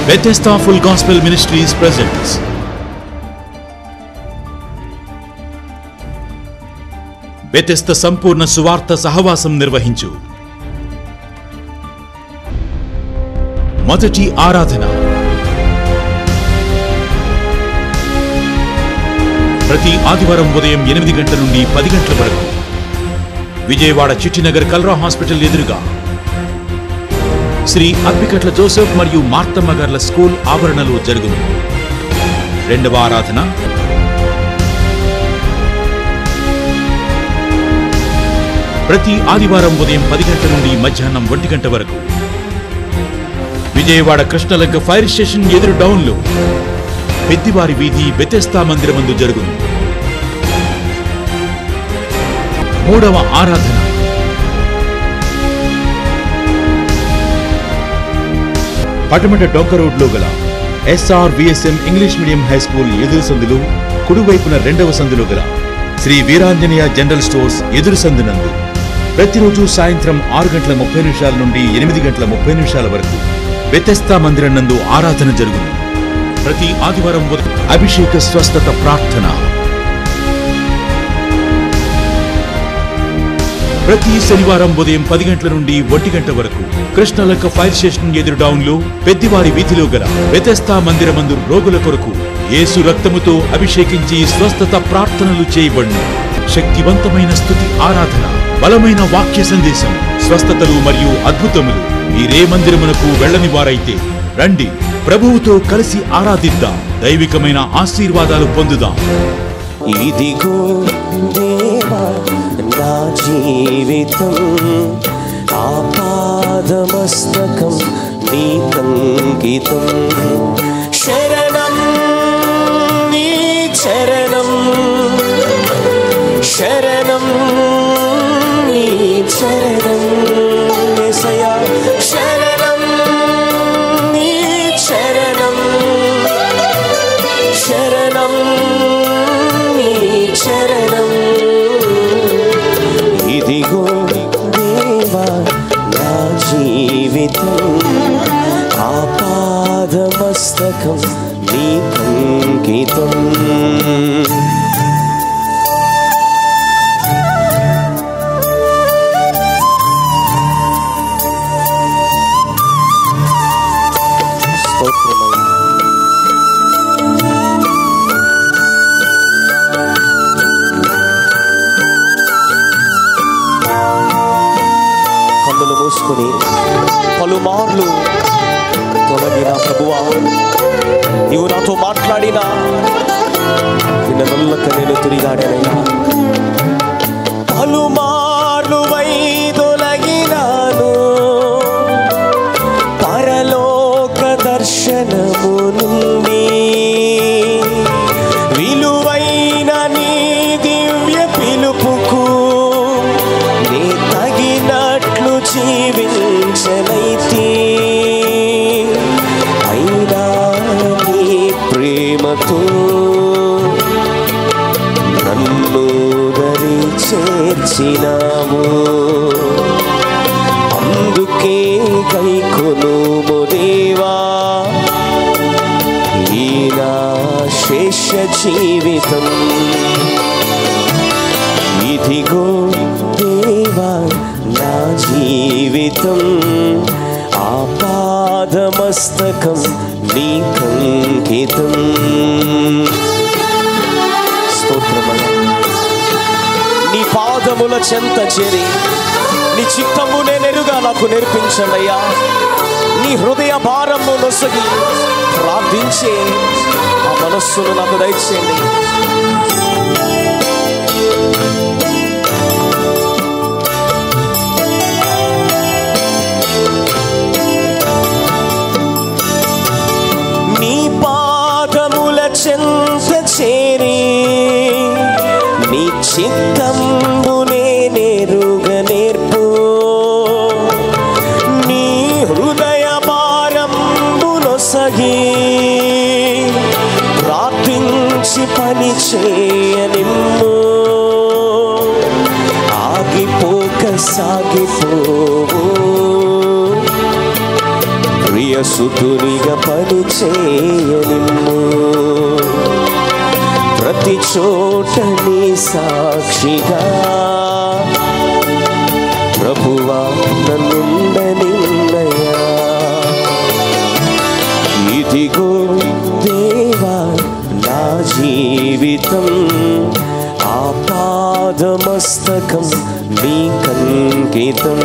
Bethesda Full Gospel Ministries presents Bethesda సంపూర్ణ సువార్త సహవాసం నిర్వహించు మొదటి ఆరాధన ప్రతి ఆదివారం ఉదయం ఎనిమిది గంటల నుండి పది గంటల వరకు విజయవాడ చిట్టినగర్ కల్రా హాస్పిటల్ ఎదురుగా శ్రీ అప్పికట్ల జోసెఫ్ మరియు మార్తమ్మ గార్ల స్కూల్ ఆవరణలో జరుగును రెండవ ఆరాధన ప్రతి ఆదివారం ఉదయం పది గంటల నుండి మధ్యాహ్నం ఒంటి గంట వరకు విజయవాడ కృష్ణలంక ఫైర్ స్టేషన్ ఎదురు డౌన్లో పెద్దివారి వీధి బెతెస్తా మందిరమందు జరుగును మూడవ ఆరాధన పటమట డొంక రోడ్లో గల SR VSM English medium high school ఎదురు సందులు కుడివైపున రెండవ సందులో గల శ్రీ వీరాంజనేయ జనరల్ స్టోర్స్ ఎదురు సందునందు ప్రతిరోజు సాయంత్రం ఆరు గంటల ముప్పై నిమిషాల నుండి ఎనిమిది గంటల ముప్పై నిమిషాల వరకు వ్యతస్థా మందిరం నందు ఆరాధన జరుగును ప్రతి ఆదివారం ఉదయం అభిషేక స్వస్థత ప్రార్థన ప్రతి శనివారం ఉదయం పది గంటల నుండి ఒంటి గంట వరకు కృష్ణలక్క ఫైర్ స్టేషన్ ఎదురు డౌన్ లో పెద్దివారి వీధిలో గల వ్యతస్థా మందిరమందు రోగుల కొరకు యేసు రక్తముతో అభిషేకించి స్వస్థత ప్రార్థనలు చేయబడును శక్తివంతమైన స్థుతి ఆరాధన బలమైన వాక్య సందేశం స్వస్థతలు మరియు అద్భుతములు మీరే మందిరమునకు వెళ్ళని వారైతే రండి ప్రభువుతో కలిసి ఆరాధిద్దాం దైవికమైన ఆశీర్వాదాలు పొందుదాం ఇదిగో దేవా నా జీవితం ఆపాదమస్తకం నీకంకితం శరణం నీ చరణం శరణం నీ చరణం యేసయ్యా శరణం నీ చరణం శరణం నీ చరణం ఇదిగో దేవా నా జీవితం ఆపాదమస్తకం నీకంకితం స్తోత్రమయ్యా కన్నులు మూసుకుని పలుమార్లు తొలగిన ప్రభువా నీవు నాతో మాట్లాడినా నిన్న నల్లక నేను తిరిగాడనయ్యా పలుమార్లు వై తొలగినాను పరలోక దర్శనము నుండి విలువైన నీ దివ్య పిలుపుకు నీ తగినట్లు జీవించనైతే అయినా నీ ప్రేమతో నన్ను దరి చేర్చినావు అందుకే గైకొను దేవా ఈ నా శేష జీవితం ఇదిగో దేవా నా జీవితం ఆపాదమస్తకం నీకంకితం స్తోత్రమయ్యా నీ పాదముల చెంత చేరి నీ చిత్తము నేనెరుగా నాకు నేర్పించండియ్యా నీ హృదయ భారము నొసగి ప్రార్థించే ఆ మనస్సును నాకు దయచేయండి నీ పాదముల చెంత చేరి నీ చిత్తంబునే నేరుగ నేర్పు నీ హృదయ భారంబునొసగి ప్రార్థించి పని చేయనిమ్ము ఆగిపోక సాగిపోవు ప్రియ సుతునిగా పని చేయనిమ్ము ప్రతి చోట నీ సాక్షిగా ప్రభువా నన్నుండనిన్నయా ఇదిగో దేవా నా జీవితం ఆపాదమస్తకం నీ కంకితం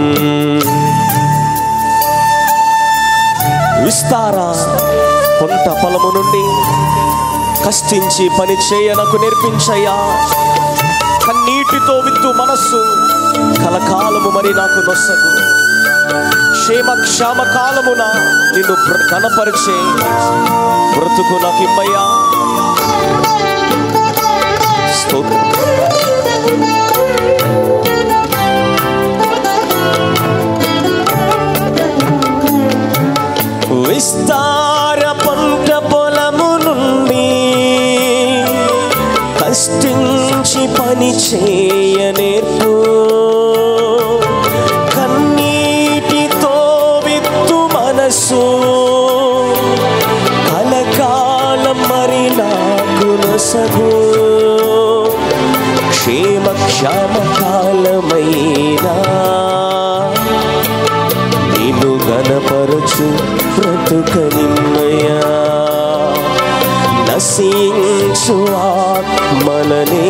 విస్తార కొంత పొలము నుండి కష్టించి పని చేయనకు నేర్పించయ్యా కన్నీటితో విత్తు మనస్సు కలకాలము మరి నాకు నొసగు క్షేమ క్షామ కాలమున నిన్ను బ్ర- కనపరిచే బ్రతుకు నాకు ఇమ్మయ్యా స్తోత్రం విస్తార పంట పొలము నుండి కష్టించి పని చేయ నేర్పు కన్నీటితో విత్తు మనసు కలకాలం మరి నాకు నొసగు క్షేమ క్షామ కాలమైనా నిన్ను గనపరచు బ్రతుకనిమ్మయా నశించు ఆత్మలనే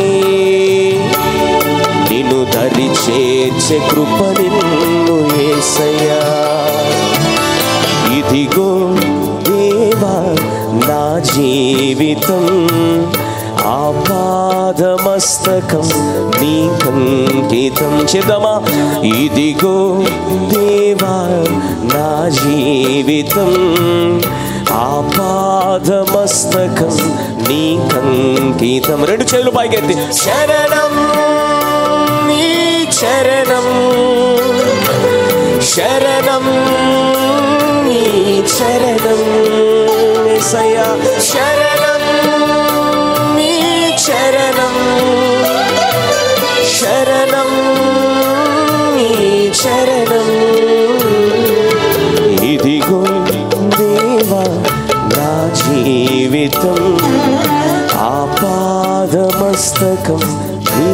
నిన్ను దరి చేర్చే కృప నిన్ను ఏసయ్యా ఇదిగో దేవా నా జీవితం ఆపాదమస్తకం నీ కంకితం చేద్దామా ఇదిగో దేవా నా జీవితం ఆపాదమస్తకం నీ కంకితం రెండు చేతులు పైకెత్తి శరణం నీ చరణం శరణం నీ చరణం యేసయ్యా శరణం నీ చరణం శరణం నీ చరణం ఇదిగో దేవా నా జీవితం ఆపాదమస్తకం నీ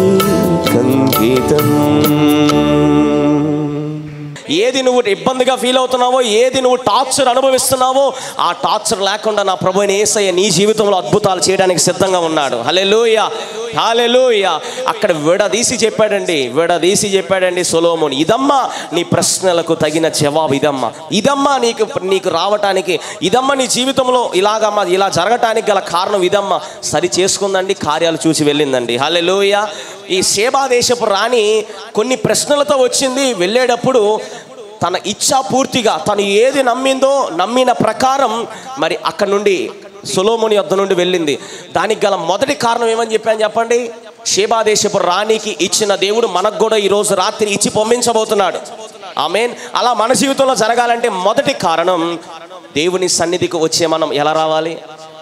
కంకితం ఏది నువ్వు ఇబ్బందిగా ఫీల్ అవుతున్నావో ఏది నువ్వు టార్చర్ అనుభవిస్తున్నావో ఆ టార్చర్ లేకుండా నా ప్రభు ఏసయ్య నీ జీవితంలో అద్భుతాలు చేయడానికి సిద్ధంగా ఉన్నాడు హలెలూయ హలెలూయ అక్కడ విడదీసి చెప్పాడండి విడదీసి చెప్పాడండి సొలోమోని ఇదమ్మా నీ ప్రశ్నలకు తగిన జవాబు ఇదమ్మా ఇదమ్మా నీకు నీకు రావటానికి ఇదమ్మా నీ జీవితంలో ఇలాగమ్మా ఇలా జరగటానికి గల కారణం ఇదమ్మా సరి చేసుకుందండి కార్యాలు చూసి వెళ్ళిందండి హలెలూయ ఈ సేబా దేశపు రాణి కొన్ని ప్రశ్నలతో వచ్చింది వెళ్ళేటప్పుడు తన ఇచ్చా పూర్తిగా తను ఏది నమ్మిందో నమ్మిన ప్రకారం మరి అక్కడ నుండి సొలోముని వద్ద నుండి వెళ్ళింది దానికి గల మొదటి కారణం ఏమని చెప్పాను చెప్పండి షేబా దేశపు రాణికి ఇచ్చిన దేవుడు మనకు కూడా ఈరోజు రాత్రి ఇచ్చి పంపించబోతున్నాడు ఆమెన్ అలా మన జీవితంలో జరగాలంటే మొదటి కారణం దేవుని సన్నిధికి వచ్చే మనం ఎలా రావాలి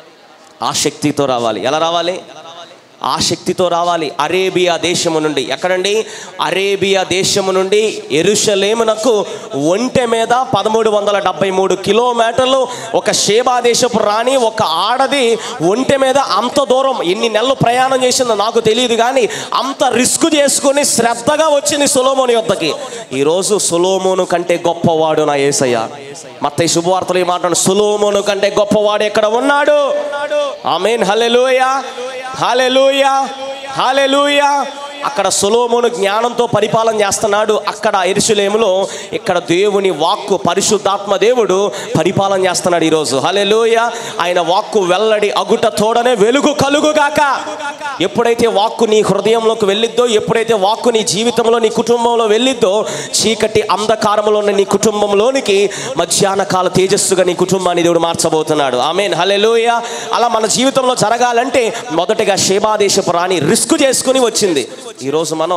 ఆ శక్తితో రావాలి ఎలా రావాలి ఆ శక్తితో రావాలి అరేబియా దేశము నుండి ఎక్కడండి అరేబియా దేశము నుండి ఎరుషలేమునకు ఒంటె మీద పదమూడు వందల డెబ్బై మూడు కిలోమీటర్లు ఒక షేబా దేశపు రాణి ఒక ఆడది ఒంటె మీద అంత దూరం ఎన్ని నెలలు ప్రయాణం చేసిందో నాకు తెలియదు కానీ అంత రిస్క్ చేసుకుని శ్రద్ధగా వచ్చింది సులోమోని వద్దకి ఈరోజు సులోమోను కంటే గొప్పవాడు నా ఏసయ్య మత్త శుభవార్తలు ఈ మాట సులోమోను కంటే గొప్పవాడు ఎక్కడ ఉన్నాడు ఆమెన్ హల్లెలూయా హల్లెలూయా హల్లెలూయా అక్కడ సొలోమోను జ్ఞానంతో పరిపాలన చేస్తున్నాడు అక్కడ ఎరుసలేములో ఇక్కడ దేవుని వాక్కు పరిశుద్ధాత్మ దేవుడు పరిపాలన చేస్తున్నాడు ఈరోజు హలెలోయ ఆయన వాక్కు వెల్లడి అగుట తోడనే వెలుగు కలుగుగాక ఎప్పుడైతే వాక్కు నీ హృదయంలోకి వెళ్ళిద్దో ఎప్పుడైతే వాక్కు నీ జీవితంలో నీ కుటుంబంలో వెళ్ళిద్దో చీకటి అంధకారంలో ఉన్న నీ కుటుంబంలోనికి మధ్యాహ్న కాల తేజస్సుగా నీ కుటుంబాన్ని దేవుడు మార్చబోతున్నాడు ఆమెన్ హలెలోయ అలా మన జీవితంలో జరగాలంటే మొదటగా శేబాదేశపు రాణి రిస్క్ చేసుకుని వచ్చింది ఈరోజు మనం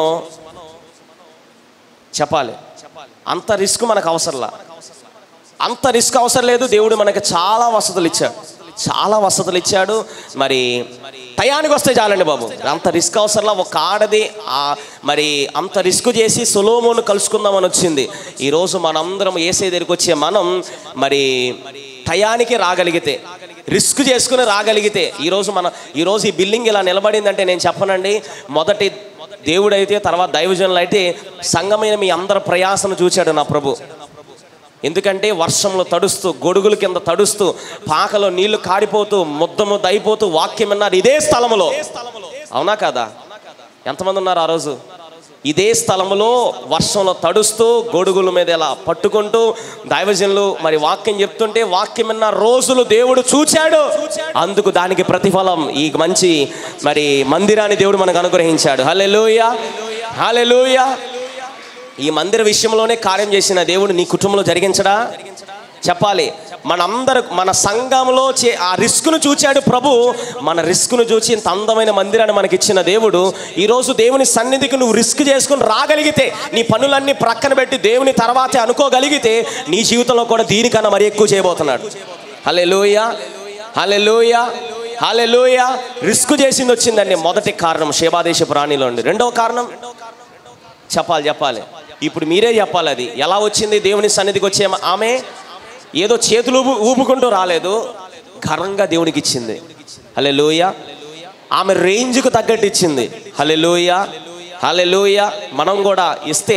చెప్పాలి అంత రిస్క్ మనకు అవసరంలా అంత రిస్క్ అవసరం లేదు దేవుడు మనకి చాలా వసతులు ఇచ్చాడు చాలా వసతులు ఇచ్చాడు మరి టయానికి వస్తే చాలండి బాబు అంత రిస్క్ అవసరంలా ఒక ఆడది ఆ మరి అంత రిస్క్ చేసి సులోమోను కలుసుకుందామని వచ్చింది ఈరోజు మనందరం ఏసై దగ్గరికి వచ్చే మనం మరి టయానికి రాగలిగితే రిస్క్ చేసుకుని రాగలిగితే ఈరోజు మన ఈరోజు ఈ బిల్డింగ్ ఇలా నిలబడిందంటే నేను చెప్పనండి మొదటి దేవుడైతే తర్వాత దైవజనులు అయితే సంఘమైన మీ అందరి ప్రయాసను చూశాడు నా ప్రభు ఎందుకంటే వర్షంలో తడుస్తూ గొడుగుల కింద తడుస్తూ పాకలో నీళ్లు కారిపోతూ ముద్ద ముద్ద అయిపోతూ వాక్యం విన్నారు ఇదే స్థలములో అవునా కాదా ఎంతమంది ఉన్నారు ఆ రోజు ఇదే స్థలములో వర్షంలో తడుస్తూ గొడుగుల మీద ఇలా పట్టుకుంటూ దైవజనులు మరి వాక్యం చెప్తుంటే వాక్యం విన్న రోజులు దేవుడు చూచాడు అందుకు దానికి ప్రతిఫలం ఈ మంచి మరి మందిరాన్ని దేవుడు మనకు అనుగ్రహించాడు హలెలూయ హలెలూయ ఈ మందిర విషయంలోనే కార్యం చేసిన దేవుడు నీ కుటుంబంలో జరిగించడా చెప్పాలి మనందరు మన సంఘంలో చే ఆ రిస్క్ను చూచాడు ప్రభు మన రిస్క్ను చూచి ఇంత అందమైన మందిరాన్ని మనకి ఇచ్చిన దేవుడు ఈరోజు దేవుని సన్నిధికి నువ్వు రిస్క్ చేసుకుని రాగలిగితే నీ పనులన్నీ ప్రక్కన పెట్టి దేవుని తర్వాతే అనుకోగలిగితే నీ జీవితంలో కూడా దీనికన్నా మరి ఎక్కువ చేయబోతున్నాడు హలే లోయ హలే లోయ హలే లోయ రిస్క్ చేసింది వచ్చిందండి మొదటి కారణం శేబాదేశ ప్రాణిలో ఉండి రెండవ కారణం చెప్పాలి చెప్పాలి ఇప్పుడు మీరే చెప్పాలి అది ఎలా వచ్చింది దేవుని సన్నిధికి వచ్చే ఆమె ఏదో చేతులు ఊపు ఊపుకుంటూ రాలేదు ఘనంగా దేవునికి ఇచ్చింది హలే లోయ ఆమె రేంజ్కు తగ్గట్టు ఇచ్చింది హలే లోయ హలే లోయ మనం కూడా ఇస్తే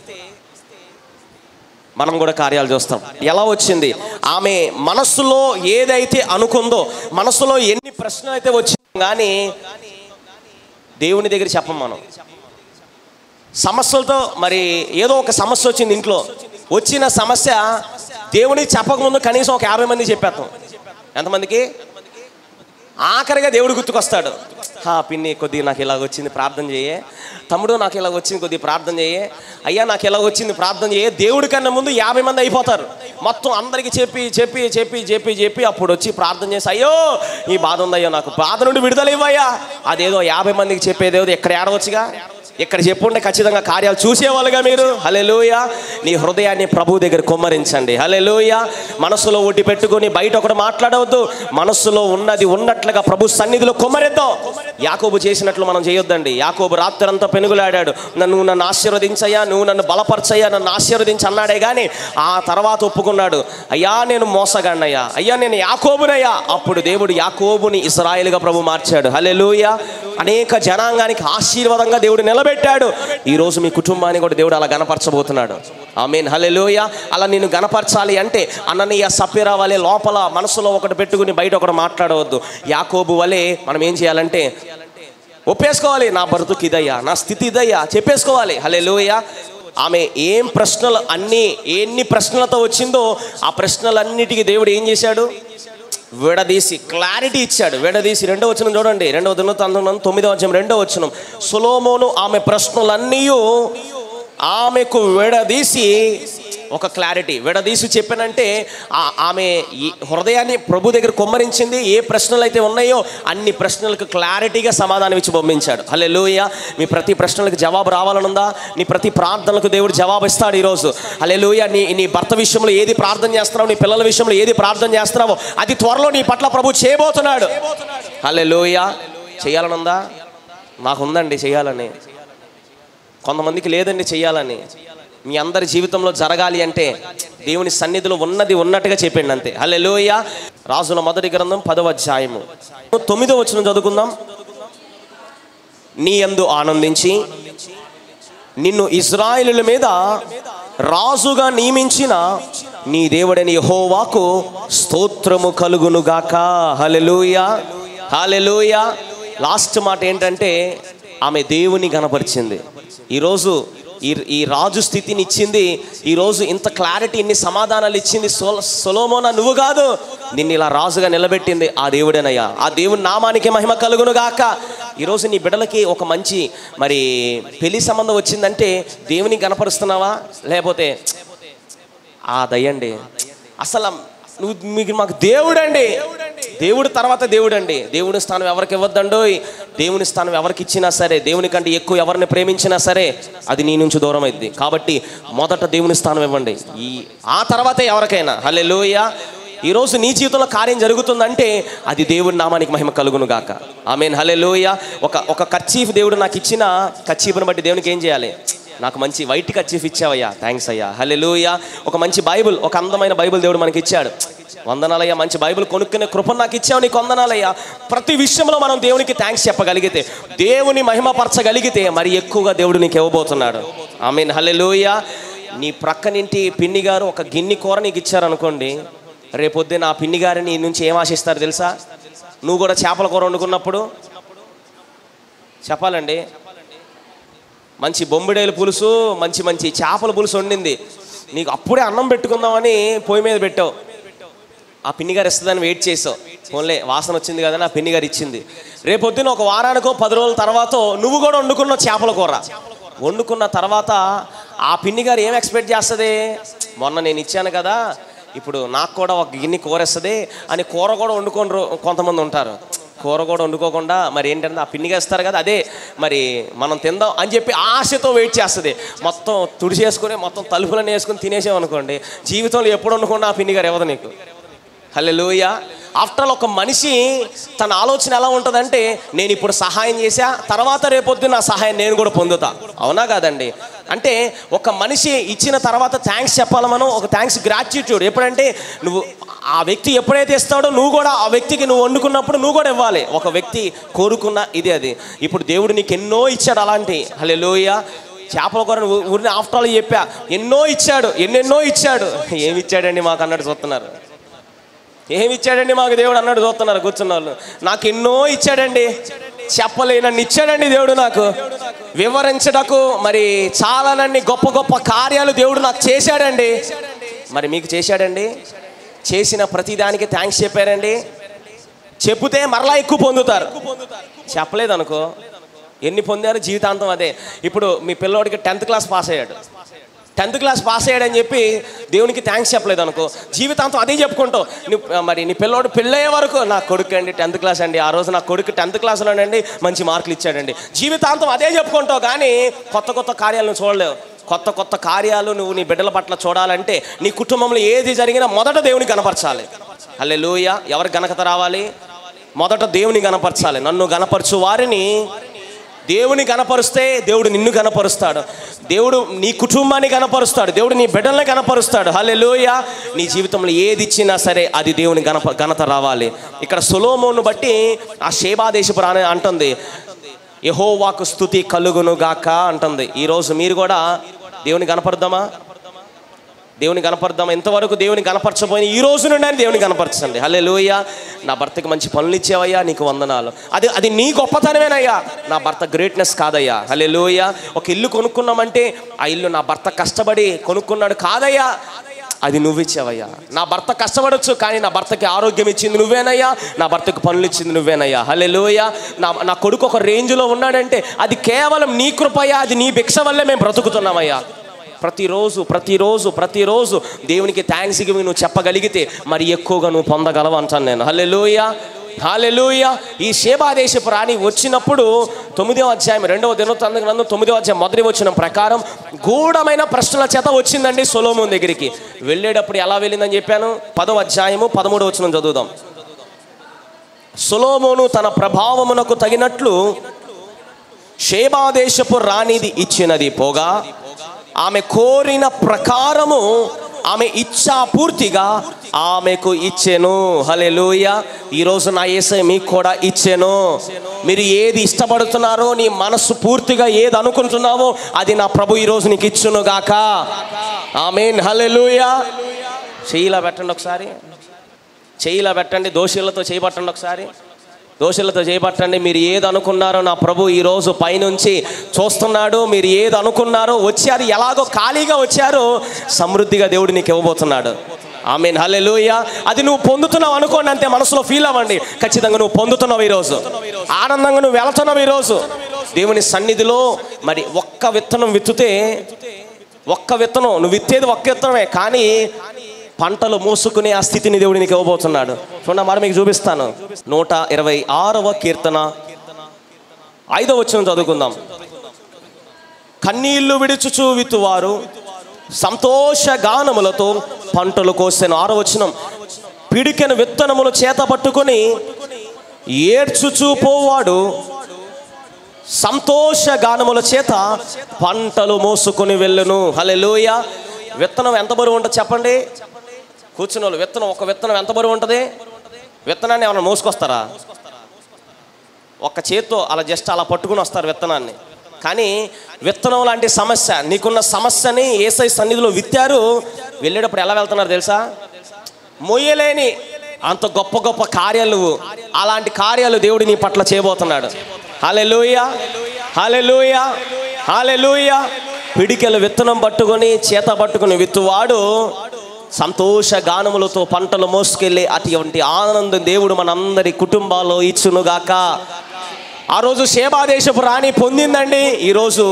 మనం కూడా కార్యాలు చూస్తాం ఎలా వచ్చింది ఆమె మనస్సులో ఏదైతే అనుకుందో మనస్సులో ఎన్ని ప్రశ్నలు అయితే వచ్చిందో కానీ దేవుని దగ్గర చెప్పం మనం సమస్యలతో మరి ఏదో ఒక సమస్య వచ్చింది ఇంట్లో వచ్చిన సమస్య దేవునికి చెప్పకముందు కనీసం ఒక యాభై మంది చెప్పేస్తాం ఎంతమందికి ఆఖరిగా దేవుడు గుర్తుకొస్తాడు హా పిన్ని కొద్దిగా నాకు ఇలాగ వచ్చింది ప్రార్థన చేయే తమ్ముడు నాకు ఇలాగ వచ్చింది కొద్దిగా ప్రార్థన చేయే అయ్యా నాకు ఇలాగ వచ్చింది ప్రార్థన చేయే దేవుడి కన్నా ముందు యాభై మంది అయిపోతారు మొత్తం అందరికీ చెప్పి చెప్పి చెప్పి చెప్పి చెప్పి అప్పుడు వచ్చి ప్రార్థన చేసి అయ్యో ఈ బాధ ఉందయ్యో నాకు బాధ నుండి విడుదల ఇవ్వయ్యా అదేదో యాభై మందికి చెప్పేదేదో ఎక్కడ ఏడవచ్చుగా ఇక్కడ చెప్పుంటే ఖచ్చితంగా కార్యాలు చూసేవాళ్ళుగా మీరు హలెలూయ నీ హృదయాన్ని ప్రభు దగ్గర కుమ్మరించండి హలెలూయ మనసులో ఒట్టి పెట్టుకొని బయట ఒకటి మాట్లాడవద్దు మనస్సులో ఉన్నది ఉన్నట్లుగా ప్రభు సన్నిధిలో కుమ్మరిద్దాం యాకోబు చేసినట్లు మనం చేయొద్దండి యాకోబు రాత్రంతా పెనుగులాడాడు నన్ను నన్ను ఆశీర్వదించయ్యా నువ్వు నన్ను బలపరచయ్యా నన్ను ఆశీర్వదించి అన్నాడే కానీ ఆ తర్వాత ఒప్పుకున్నాడు అయ్యా నేను మోసగాడినయ్యా అయ్యా నేను యాకోబునయ్యా అప్పుడు దేవుడు యాకోబుని ఇస్రాయేలుగా ప్రభు మార్చాడు హలెలూయ అనేక జనాంగానికి ఆశీర్వాదంగా దేవుడు నిలబెట్టాడు ఈరోజు మీ కుటుంబాన్ని కూడా దేవుడు అలా గనపరచబోతున్నాడు ఐ మీన్ హలెలోయ అలా నేను గనపరచాలి అంటే అన్ననీయ సప్పిరా వలె లోపల మనసులో ఒకటి పెట్టుకుని బయట ఒకటి మాట్లాడవద్దు యాకోబు వలె మనం ఏం చేయాలంటే ఒప్పేసుకోవాలి నా బ్రతుకు ఇదయ్యా నా స్థితి ఇదయ్యా చెప్పేసుకోవాలి హలెలోయ ఆమె ఏం ప్రశ్నలు అన్ని ఎన్ని ప్రశ్నలతో వచ్చిందో ఆ ప్రశ్నలన్నిటికీ దేవుడు ఏం చేశాడు విడదీసి క్లారిటీ ఇచ్చాడు విడదీసి రెండో వచనం చూడండి రెండవ దినోత్తాంతం తొమ్మిదో వచనం రెండో వచనం సులోమోను ఆమె ప్రశ్నలన్నీ ఆమెకు విడదీసి ఒక క్లారిటీ విడదీసి చెప్పానంటే ఆ- ఆమె ఈ హృదయాన్ని ప్రభు దగ్గర కొమ్మరించింది ఏ ప్రశ్నలు అయితే ఉన్నాయో అన్ని ప్రశ్నలకు క్లారిటీగా సమాధానం ఇచ్చి పంపించాడు హలే మీ ప్రతి ప్రశ్నలకు జవాబు రావాలనుందా నీ ప్రతి ప్రార్థనలకు దేవుడు జవాబు ఇస్తాడు ఈరోజు హలే నీ నీ భర్త విషయంలో ఏది ప్రార్థన చేస్తున్నావు నీ పిల్లల విషయంలో ఏది ప్రార్థన చేస్తున్నావో అది త్వరలో నీ పట్ల ప్రభు చేయబోతున్నాడు హలే చేయాలనుందా నాకుందండి చేయాలని కొంతమందికి లేదండి చెయ్యాలని మీ అందరి జీవితంలో జరగాలి అంటే దేవుని సన్నిధిలో ఉన్నది ఉన్నట్టుగా చెప్పండి అంతే హల్లెలూయ రాజుల మొదటి గ్రంథం పదవ అధ్యాయము తొమ్మిదో వచ్చిన చదువుకుందాం నీ యందు ఆనందించి నిన్ను ఇజ్రాయేలుల మీద రాజుగా నియమించిన నీ దేవుడని యెహోవాకు స్తోత్రము కలుగునుగాక హలెలూయ హలెలూయ లాస్ట్ మాట ఏంటంటే ఆమె దేవుని గనపరిచింది ఈరోజు ఈ ఈ రాజు స్థితిని ఇచ్చింది ఈరోజు ఇంత క్లారిటీ ఇన్ని సమాధానాలు ఇచ్చింది సొల సొలోమోన నువ్వు కాదు నిన్ను ఇలా రాజుగా నిలబెట్టింది ఆ దేవుడేనయ్యా ఆ దేవుని నామానికి మహిమ కలుగును గాక ఈరోజు నీ బిడ్డలకి ఒక మంచి మరి పెళ్లి సంబంధం వచ్చిందంటే దేవుని గనపరుస్తున్నావా లేకపోతే ఆ దయ్యండి అసలు నువ్వు మీకు మాకు దేవుడండి దేవుడు తర్వాత దేవుడండి దేవుని స్థానం ఎవరికి ఇవ్వద్దండో దేవుని స్థానం ఎవరికి ఇచ్చినా సరే దేవుని కంటే ఎక్కువ ఎవరిని ప్రేమించినా సరే అది నీ నుంచి దూరం అయింది కాబట్టి మొదట దేవుని స్థానం ఇవ్వండి ఈ ఆ తర్వాతే ఎవరికైనా హలే ఈరోజు నీ జీవితంలో కార్యం జరుగుతుందంటే అది దేవుడి నామానికి మహిమ కలుగును గాక ఆమెన్ హలెలోయ ఒక ఒక కర్చీఫ్ దేవుడు నాకు ఇచ్చిన కర్చీఫ్ని బట్టి దేవునికి ఏం చేయాలి నాకు మంచి వైట్ కర్చీఫ్ ఇచ్చావయ్యా థ్యాంక్స్ అయ్యా హలెలోయ ఒక మంచి బైబుల్ ఒక అందమైన బైబుల్ దేవుడు మనకి ఇచ్చాడు వందనాలయ్యా మంచి బైబిల్ కొనుక్కునే కృప నాకు ఇచ్చావు నీకు వందనాలయ్యా ప్రతి విషయంలో మనం దేవునికి థ్యాంక్స్ చెప్పగలిగితే దేవుని మహిమపరచగలిగితే మరి ఎక్కువగా దేవుడు నీకు ఇవ్వబోతున్నాడు ఐ మీన్ హల్లెలూయ నీ ప్రక్కనింటి పిన్ని గారు ఒక గిన్నె కూర నీకు ఇచ్చారనుకోండి రేపొద్దున ఆ పిన్ని గారిని నీ నుంచి ఏం ఆశిస్తారు తెలుసా నువ్వు కూడా చేపల కూర వండుకున్నప్పుడు చెప్పాలండి మంచి బొమ్మిడేలు పులుసు మంచి మంచి చేపల పులుసు వండింది నీకు అప్పుడే అన్నం పెట్టుకుందామని పొయ్యి మీద పెట్టావు ఆ పిన్ని గారు ఇస్తుందని వెయిట్ చేసావు పోన్లే వాసన వచ్చింది కదా నా పిన్ని గారు ఇచ్చింది రేపొద్దున ఒక వారానికో పది రోజుల తర్వాత నువ్వు కూడా వండుకున్న చేపల కూర వండుకున్న తర్వాత ఆ పిన్ని గారు ఏం ఎక్స్పెక్ట్ చేస్తుంది మొన్న నేను ఇచ్చాను కదా ఇప్పుడు నాకు కూడా ఒక గిన్నె కూర ఇస్తుంది అని కూర కూడా వండుకొని రో- కొంతమంది ఉంటారు కూర కూడా వండుకోకుండా మరి ఏంటంటే ఆ పిన్నిగా ఇస్తారు కదా అదే మరి మనం తిందాం అని చెప్పి ఆశతో వెయిట్ చేస్తుంది మొత్తం తుడిచేసుకొని మొత్తం తలుపులను వేసుకొని తినేసామనుకోండి జీవితంలో ఎప్పుడు వండుకున్నా ఆ పిన్ని గారు ఇవ్వదు నీకు హల్లెలూయ ఆఫ్టర్ ఆల్ ఒక మనిషి తన ఆలోచన ఎలా ఉంటుందంటే నేను ఇప్పుడు సహాయం చేశా తర్వాత రేపొద్దు నా సహాయం నేను కూడా పొందుతా అవునా కాదండి అంటే ఒక మనిషి ఇచ్చిన తర్వాత థ్యాంక్స్ చెప్పాలి మనం ఒక థ్యాంక్స్ గ్రాట్యూట్యూడ్ ఎప్పుడంటే నువ్వు ఆ వ్యక్తి ఎప్పుడైతే ఇస్తాడో నువ్వు కూడా ఆ వ్యక్తికి నువ్వు వండుకున్నప్పుడు నువ్వు కూడా ఇవ్వాలి ఒక వ్యక్తి కోరుకున్న ఇది అది ఇప్పుడు దేవుడు నీకు ఎన్నో ఇచ్చాడు అలాంటి హల్లెలూయ చేపల కూర ఊరిని ఆఫ్టర్ ఆల్ చెప్పా ఎన్నో ఇచ్చాడు ఎన్నెన్నో ఇచ్చాడు ఏమి ఇచ్చాడండి మాకు అన్నట్టు చూస్తున్నారు ఏమి ఇచ్చాడండి మాకు దేవుడు అన్నాడు చూస్తున్నారు కూర్చున్న వాళ్ళు నాకు ఎన్నో ఇచ్చాడండి చెప్పలేనన్ని ఇచ్చాడండి దేవుడు నాకు వివరించడకు మరి చాలానన్ని గొప్ప గొప్ప కార్యాలు దేవుడు నాకు చేశాడండి మరి మీకు చేశాడండి చేసిన ప్రతిదానికి థ్యాంక్స్ చెప్పారండి చెబితే మరలా ఎక్కువ పొందుతారు చెప్పలేదు అనుకో ఎన్ని పొందారు జీవితాంతం అదే ఇప్పుడు మీ పిల్లోడికి టెన్త్ క్లాస్ పాస్ అయ్యాడు టెన్త్ క్లాస్ పాస్ అయ్యాడని చెప్పి దేవునికి థ్యాంక్స్ చెప్పలేదు అనుకో జీవితాంతం అదే చెప్పుకుంటావు నీ- మరి నీ పిల్లోడు పెళ్ళయ్యే వరకు నా కొడుకు అండి టెన్త్ క్లాస్ అండి ఆ రోజు నా కొడుకు టెన్త్ క్లాస్లోనండి మంచి మార్కులు ఇచ్చాడండి జీవితాంతం అదే చెప్పుకుంటావు కానీ కొత్త కొత్త కార్యాలను చూడలేవు కొత్త కొత్త కార్యాలు నువ్వు నీ బిడ్డల పట్ల చూడాలంటే నీ కుటుంబంలో ఏది జరిగినా మొదట దేవుని కనపరచాలి అల్లే ఎవరికి ఘనత రావాలి మొదట దేవుని గనపరచాలి నన్ను గనపరచు వారిని దేవుని గనపరుస్తే దేవుడు నిన్ను గనపరుస్తాడు దేవుడు నీ కుటుంబాన్ని గనపరుస్తాడు దేవుడు నీ బిడ్డల్ని గనపరుస్తాడు హల్లెలూయ నీ జీవితంలో ఏది ఇచ్చినా సరే అది దేవుని గనప ఘనత రావాలి ఇక్కడ సొలోమోను బట్టి ఆ శేబాదేశపు రాని అంటుంది యహోవాకు స్థుతి కలుగును గాక అంటుంది ఈరోజు మీరు కూడా దేవుని గనపరుద్దామా దేవుని కనపడదాం ఎంతవరకు దేవుని కనపరచబోయిన ఈ రోజు నుండి ఆయన దేవుని కనపరచండి హలే నా భర్తకి మంచి పనులు ఇచ్చేవయ్యా నీకు వందనాలు అది అది నీ గొప్పతనమేనయ్యా నా భర్త గ్రేట్నెస్ కాదయ్యా హలే ఒక ఇల్లు కొనుక్కున్నామంటే ఆ ఇల్లు నా భర్త కష్టపడి కొనుక్కున్నాడు కాదయ్యా అది నువ్వు ఇచ్చావయ్యా నా భర్త కష్టపడొచ్చు కానీ నా భర్తకి ఆరోగ్యం ఇచ్చింది నువ్వేనయ్యా నా భర్తకు పనులు ఇచ్చింది నువ్వేనయ్యా హలే నా నా కొడుకు ఒక రేంజ్లో ఉన్నాడంటే అది కేవలం నీ కృపయ్యా అది నీ భిక్ష వల్లే మేము బ్రతుకుతున్నామయ్యా ప్రతిరోజు ప్రతిరోజు ప్రతిరోజు దేవునికి థ్యాంక్స్ గివింగ్ నువ్వు చెప్పగలిగితే మరి ఎక్కువగా నువ్వు పొందగలవు అంటాను నేను హల్లెలూయ హాలెలూయ ఈ శేబాదేశపు రాణి వచ్చినప్పుడు తొమ్మిదవ అధ్యాయం రెండవ దినోత్తంద గ్రంథం తొమ్మిదవ అధ్యాయం మొదటి వచ్చిన ప్రకారం గూఢమైన ప్రశ్నల చేత వచ్చిందండి సొలోమోన్ దగ్గరికి వెళ్ళేటప్పుడు ఎలా వెళ్ళిందని చెప్పాను పదవ అధ్యాయము పదమూడవ వచ్చిన చదువుదాం సొలోమోను తన ప్రభావమునకు తగినట్లు షేబాదేశపు రాణిది ఇచ్చినది పోగా ఆమె కోరిన ప్రకారము ఆమె ఇచ్చా పూర్తిగా ఆమెకు ఇచ్చెను హలెలూయ ఈరోజు నా ఏసై మీకు కూడా ఇచ్చెను మీరు ఏది ఇష్టపడుతున్నారో నీ మనస్సు పూర్తిగా ఏది అనుకుంటున్నావో అది నా ప్రభు ఈరోజు నీకు ఇచ్చును గాక ఆమెన్ హలెలూయ చెయ్యిలా పెట్టండి ఒకసారి చెయ్యిలా పెట్టండి దోషులతో చేయబట్టండి ఒకసారి దోషులతో చేయబట్టండి మీరు ఏది అనుకున్నారో నా ప్రభు ఈరోజు పైనుంచి చూస్తున్నాడు మీరు ఏది అనుకున్నారో వచ్చారు ఎలాగో ఖాళీగా వచ్చారో సమృద్ధిగా దేవుడు నీకు ఇవ్వబోతున్నాడు ఆమెన్ హల్లెలూయ అది నువ్వు పొందుతున్నావు అనుకోండి అంతే మనసులో ఫీల్ అవ్వండి ఖచ్చితంగా నువ్వు పొందుతున్నావు ఈరోజు ఆనందంగా నువ్వు వెళుతున్నావు ఈరోజు దేవుని సన్నిధిలో మరి ఒక్క విత్తనం విత్తుతే ఒక్క విత్తనం నువ్వు విత్తేది ఒక్క విత్తనమే కానీ పంటలు మోసుకునే ఆ స్థితిని దేవుడు నీకు ఇవ్వబోతున్నాడు చూడండి మరి మీకు చూపిస్తాను నూట ఇరవై ఆరవ కీర్తన ఐదవ వచ్చిన చదువుకుందాం కన్నీళ్లు విడుచుచు విత్తువారు సంతోష గానములతో పంటలు కోసాను ఆరో వచనం పిడికెను విత్తనములు చేత పట్టుకొని ఏడ్చుచూ పోవాడు సంతోష గానముల చేత పంటలు మోసుకొని వెళ్ళును హలెలూయ విత్తనం ఎంత బరువు ఉంటుంది చెప్పండి కూర్చున్న వాళ్ళు విత్తనం ఒక విత్తనం ఎంత బరువు ఉంటుంది విత్తనాన్ని ఏమైనా మోసుకొస్తారా ఒక్క చేత్తో అలా జస్ట్ అలా పట్టుకుని వస్తారు విత్తనాన్ని కానీ విత్తనం లాంటి సమస్య నీకున్న సమస్యని ఏసై సన్నిధిలో విత్తారు వెళ్ళేటప్పుడు ఎలా వెళ్తున్నారు తెలుసా మొయ్యలేని అంత గొప్ప గొప్ప కార్యాలు నువ్వు అలాంటి కార్యాలు దేవుడు నీ పట్ల చేయబోతున్నాడు హాలెలూయ హాలెలూయ హాలెలూయ పిడికెలు విత్తనం పట్టుకొని చేత పట్టుకొని విత్తువాడు సంతోష గానములతో పంటలు మోసుకెళ్ళి అటువంటి ఆనందం దేవుడు మనందరి కుటుంబాల్లో ఇచ్చునుగాక ఆ రోజు సేబాదేశపు రాణి పొందిందండి ఈరోజు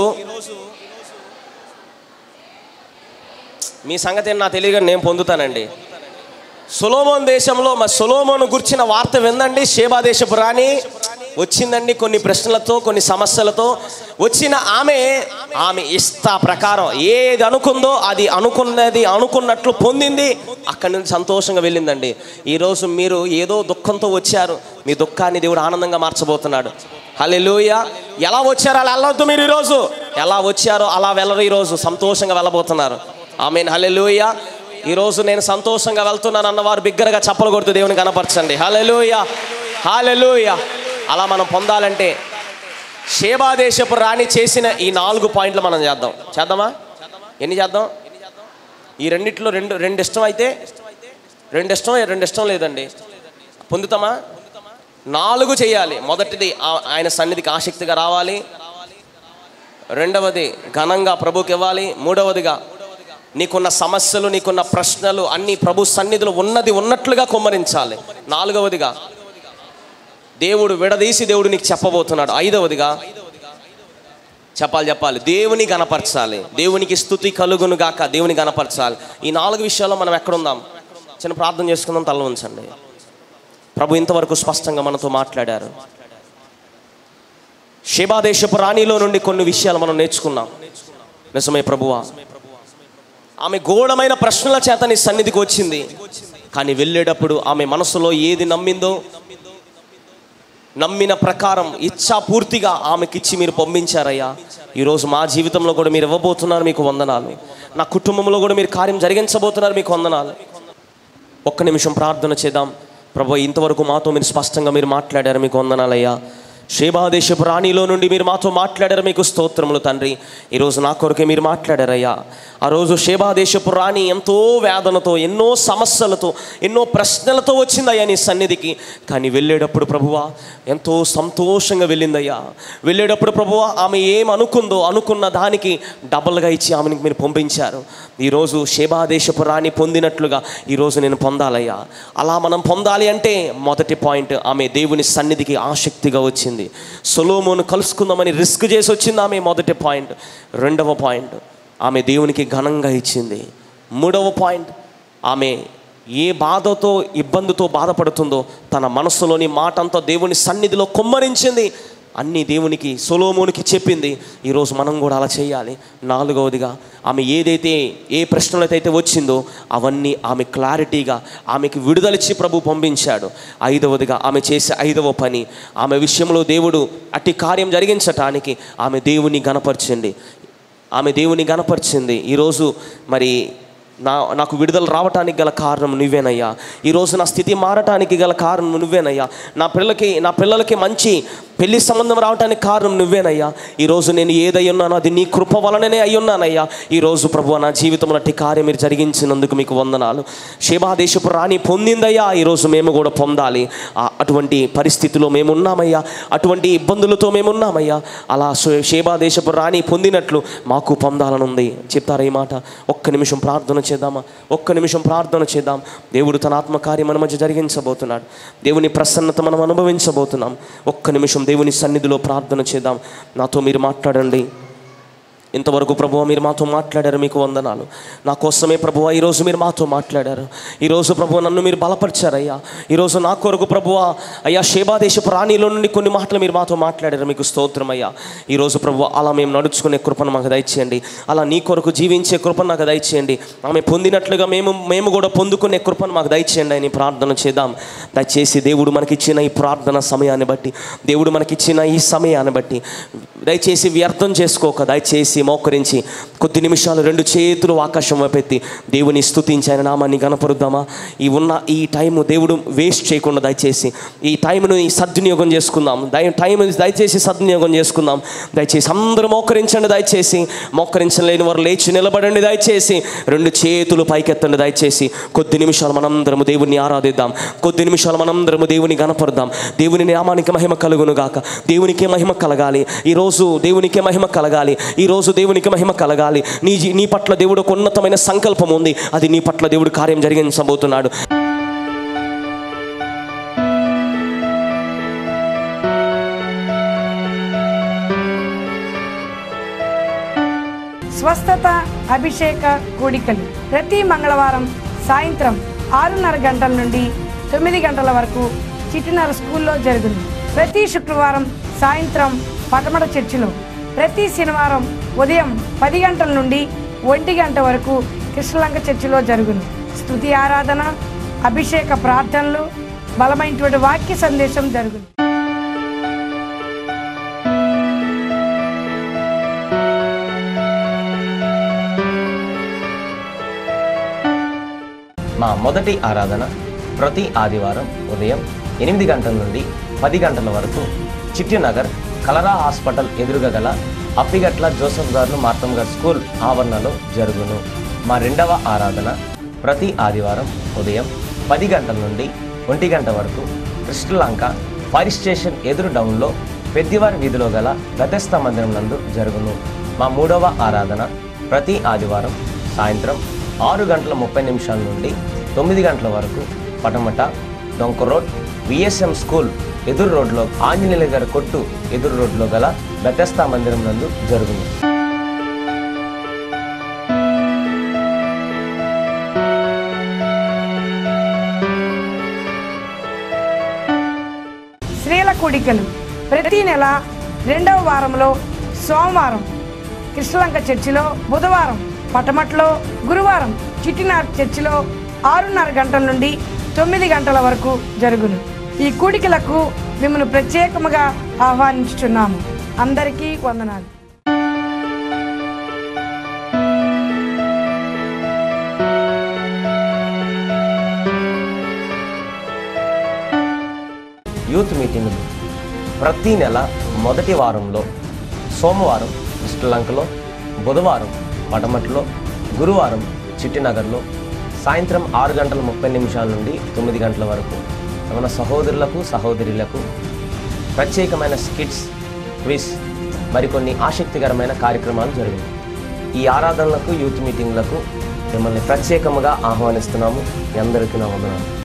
మీ సంగతి ఏంటి నాకు తెలియదు నేను పొందుతానండి సొలోమోన్ దేశంలో మా సొలోమోను గుర్చిన వార్త విందండి షేబా దేశపు రాణి వచ్చిందండి కొన్ని ప్రశ్నలతో కొన్ని సమస్యలతో వచ్చిన ఆమె ఆమె ఇష్ట ప్రకారం ఏది అనుకుందో అది అనుకున్నది అనుకున్నట్లు పొందింది అక్కడి నుంచి సంతోషంగా వెళ్ళిందండి ఈరోజు మీరు ఏదో దుఃఖంతో వచ్చారు మీ దుఃఖాన్ని దేవుడు ఆనందంగా మార్చబోతున్నాడు హల్లెలూయ ఎలా వచ్చారో అలా వెళ్ళొద్దు మీరు ఈరోజు ఎలా వచ్చారో అలా వెళ్ళరు ఈరోజు సంతోషంగా వెళ్ళబోతున్నారు ఆమెన్ హల్లెలూయ ఈరోజు నేను సంతోషంగా వెళ్తున్నాను అన్నవారు బిగ్గరగా చప్పలు కొడుతూ దేవుని కనపరచండి హల్లెలూయ హల్లెలూయ అలా మనం పొందాలంటే షేబాదేశపు రాణి చేసిన ఈ నాలుగు పాయింట్లు మనం చేద్దాం చేద్దామా ఎన్ని చేద్దాం ఈ రెండిట్లో రెండు రెండు ఇష్టం అయితే రెండు ఇష్టం రెండు ఇష్టం లేదండి పొందుతామా నాలుగు చేయాలి మొదటిది ఆ- ఆయన సన్నిధికి ఆసక్తిగా రావాలి రెండవది ఘనంగా ప్రభుకి ఇవ్వాలి మూడవదిగా నీకున్న సమస్యలు నీకున్న ప్రశ్నలు అన్ని ప్రభు సన్నిధిలో ఉన్నది ఉన్నట్లుగా కుమ్మరించాలి నాలుగవదిగా దేవుడు విడదీసి దేవుడు నీకు చెప్పబోతున్నాడు ఐదవదిగా చెప్పాలి చెప్పాలి దేవుని గనపరచాలి దేవునికి స్థుతి కలుగును గాక దేవుని గనపరచాలి ఈ నాలుగు విషయాల్లో మనం ఎక్కడుందాం చిన్న ప్రార్థన చేసుకుందాం తల ఉంచండి ప్రభు ఇంతవరకు స్పష్టంగా మనతో మాట్లాడారు శిబాదేశపు రాణిలో నుండి కొన్ని విషయాలు మనం నేర్చుకున్నాం నిజమే ప్రభువా ఆమె గోడమైన ప్రశ్నల చేత నీ సన్నిధికి వచ్చింది కానీ వెళ్ళేటప్పుడు ఆమె మనసులో ఏది నమ్మిందో నమ్మిన ప్రకారం ఇచ్చా పూర్తిగా ఆమెకిచ్చి మీరు పంపించారయ్యా ఈరోజు మా జీవితంలో కూడా మీరు ఇవ్వబోతున్నారు మీకు వందనాలు నా కుటుంబంలో కూడా మీరు కార్యం జరిగించబోతున్నారు మీకు వందనాలు ఒక్క నిమిషం ప్రార్థన చేద్దాం ప్రభు ఇంతవరకు మాతో మీరు స్పష్టంగా మీరు మాట్లాడారు మీకు వందనాలయ్యా శేబాదేశపు రాణిలో నుండి మీరు మాతో మాట్లాడారు మీకు స్తోత్రములు తండ్రి ఈరోజు నా కొరకే మీరు మాట్లాడారయ్యా ఆ రోజు శేబాదేశపు రాణి ఎంతో వేదనతో ఎన్నో సమస్యలతో ఎన్నో ప్రశ్నలతో వచ్చిందయ్యా నీ సన్నిధికి కానీ వెళ్ళేటప్పుడు ప్రభువా ఎంతో సంతోషంగా వెళ్ళిందయ్యా వెళ్ళేటప్పుడు ప్రభువా ఆమె ఏం అనుకుందో అనుకున్న దానికి డబల్గా ఇచ్చి ఆమెకి మీరు పంపించారు ఈరోజు శేబాదేశపు రాణి పొందినట్లుగా ఈరోజు నేను పొందాలయ్యా అలా మనం పొందాలి అంటే మొదటి పాయింట్ ఆమె దేవుని సన్నిధికి ఆసక్తిగా వచ్చింది సొలోమోను కలుసుకుందామని రిస్క్ చేసి వచ్చింది ఆమె మొదటి పాయింట్ రెండవ పాయింట్ ఆమె దేవునికి ఘనంగా ఇచ్చింది మూడవ పాయింట్ ఆమె ఏ బాధతో ఇబ్బందితో బాధపడుతుందో తన మనస్సులోని మాట అంతా దేవుని సన్నిధిలో కొమ్మరించింది అన్నీ దేవునికి సొలోమోనికి చెప్పింది ఈరోజు మనం కూడా అలా చేయాలి నాలుగవదిగా ఆమె ఏదైతే ఏ ప్రశ్నలైతే వచ్చిందో అవన్నీ ఆమె క్లారిటీగా ఆమెకి విడుదలిచ్చి ప్రభు పంపించాడు ఐదవదిగా ఆమె చేసే ఐదవ పని ఆమె విషయంలో దేవుడు అట్టి కార్యం జరిగించటానికి ఆమె దేవుని గనపరిచింది ఆమె దేవుని గనపరిచింది ఈరోజు మరి నా నాకు విడుదల రావటానికి గల కారణం నువ్వేనయ్యా ఈరోజు నా స్థితి మారటానికి గల కారణం నువ్వేనయ్యా నా పిల్లలకి నా పిల్లలకి మంచి పెళ్లి సంబంధం రావటానికి కారణం నువ్వేనయ్యా ఈరోజు నేను ఏదై ఉన్నానో అది నీ కృప వలననే అయ్యున్నానయ్యా ఈరోజు ప్రభు నా జీవితంలో అట్టి కార్యం మీరు జరిగించినందుకు మీకు వందనాలు శేబాదేశపు రాణి పొందిందయ్యా ఈరోజు మేము కూడా పొందాలి ఆ అటువంటి పరిస్థితిలో మేము ఉన్నామయ్యా అటువంటి ఇబ్బందులతో మేము ఉన్నామయ్యా అలా శే- శేబాదేశపు రాణి పొందినట్లు మాకు పొందాలనుంది చెప్తారా ఈ మాట ఒక్క నిమిషం ప్రార్థన చేద్దామా ఒక్క నిమిషం ప్రార్థన చేద్దాం దేవుడు తన ఆత్మకార్యం మన మధ్య జరిగించబోతున్నాడు దేవుని ప్రసన్నత మనం అనుభవించబోతున్నాం ఒక్క నిమిషం దేవుని సన్నిధిలో ప్రార్థన చేద్దాం నాతో మీరు మాట్లాడండి ఇంతవరకు ప్రభువ మీరు మాతో మాట్లాడారు మీకు వందనాలు నా కోసమే ప్రభువ ఈరోజు మీరు మాతో మాట్లాడారు ఈరోజు ప్రభువ నన్ను మీరు బలపరిచారయ్యా ఈరోజు నా కొరకు ప్రభువ అయ్యా శేబాదేశపు రాణిలో నుండి కొన్ని మాటలు మీరు మాతో మాట్లాడారు మీకు స్తోత్రం అయ్యా ఈరోజు ప్రభువ అలా మేము నడుచుకునే కృపను మాకు దయచేయండి అలా నీ కొరకు జీవించే కృపను నాకు దయచేయండి ఆమె పొందినట్లుగా మేము మేము కూడా పొందుకునే కృపను మాకు దయచేయండి అని ప్రార్థన చేద్దాం దయచేసి దేవుడు మనకిచ్చిన ఈ ప్రార్థన సమయాన్ని బట్టి దేవుడు మనకిచ్చిన ఈ సమయాన్ని బట్టి దయచేసి వ్యర్థం చేసుకోక దయచేసి మోకరించి కొద్ది నిమిషాలు రెండు చేతులు ఆకాశం వైపెత్తి దేవుని స్తుతించి ఆయన నామాన్ని కనపరుద్దామా ఈ ఉన్న ఈ టైం దేవుడు వేస్ట్ చేయకుండా దయచేసి ఈ టైంను ఈ సద్వినియోగం చేసుకుందాం దయ టైం దయచేసి సద్వినియోగం చేసుకుందాం దయచేసి అందరూ మోకరించండి దయచేసి మోకరించలేని వారు లేచి నిలబడండి దయచేసి రెండు చేతులు పైకెత్తండి దయచేసి కొద్ది నిమిషాలు మనందరము దేవుని ఆరాధిద్దాం కొద్ది నిమిషాలు మనందరము దేవుని గనపరుద్దాం దేవుని నామానికి మహిమ కలుగును గాక దేవునికే మహిమ కలగాలి ఈరోజు దేవునికే మహిమ కలగాలి ఈరోజు దేవునికి మహిమ కలగాలి నీ జీ- నీ పట్ల దేవుడు ఒక ఉన్నతమైన సంకల్పం ఉంది అది నీ పట్ల దేవుడు కార్యం జరిగించబోతున్నాడు స్వస్థత అభిషేక కూడికలు ప్రతి మంగళవారం సాయంత్రం ఆరున్నర గంటల నుండి తొమ్మిది గంటల వరకు చిటినర స్కూల్లో జరుగును ప్రతి శుక్రవారం సాయంత్రం పటమట చర్చిలో ప్రతి శనివారం ఉదయం పది గంటల నుండి ఒంటి గంట వరకు కృష్ణలంక చర్చిలో జరుగును స్తుతి ఆరాధన అభిషేక ప్రార్థనలు బలమైనటువంటి వాక్య సందేశం జరుగును మా మొదటి ఆరాధన ప్రతి ఆదివారం ఉదయం ఎనిమిది గంటల నుండి పది గంటల వరకు చిట్టినగర్ కలరా హాస్పిటల్ ఎదురుగా గల అప్పిగట్ల జోసఫ్ గారు మార్తమ్ గారు స్కూల్ ఆవరణలో జరుగును మా రెండవ ఆరాధన ప్రతి ఆదివారం ఉదయం పది గంటల నుండి ఒంటి గంట వరకు కృష్ణలంక ఫైర్ స్టేషన్ ఎదురు డౌన్లో పెద్దివారి వీధిలో గల గతస్థ మందిరం నందు జరుగును మా మూడవ ఆరాధన ప్రతి ఆదివారం సాయంత్రం ఆరు గంటల ముప్పై నిమిషాల నుండి తొమ్మిది గంటల వరకు పటమట డొంక రోడ్ విఎస్ఎం స్కూల్ ఎదురు రోడ్లో ఆంజనేయుల గారి కొట్టు ఎదురు రోడ్లో గల బెతస్తా మందిరం నందు జరుగును స్త్రీల కూడికలు ప్రతి నెల రెండవ వారంలో సోమవారం కృష్ణలంక చర్చిలో బుధవారం పటమట్లో గురువారం చిట్టినార్ చర్చిలో ఆరున్నర గంటల నుండి తొమ్మిది గంటల వరకు జరుగును ఈ కూడికలకు మిమ్మల్ని ప్రత్యేకముగా ఆహ్వానించుచున్నాము అందరికీ వందనాలు యూత్ మీటింగులు ప్రతి నెల మొదటి వారంలో సోమవారం శ్రీలంకలో బుధవారం పటమట్లో గురువారం చిట్టినగర్లో సాయంత్రం ఆరు గంటల ముప్పై నిమిషాల నుండి తొమ్మిది గంటల వరకు మన సహోదరులకు సహోదరులకు ప్రత్యేకమైన స్కిట్స్ క్విజ్ మరికొన్ని ఆసక్తికరమైన కార్యక్రమాలు జరిగాయి ఈ ఆరాధనలకు యూత్ మీటింగ్లకు మిమ్మల్ని ప్రత్యేకముగా ఆహ్వానిస్తున్నాము మీ అందరికీ నా వందనాలు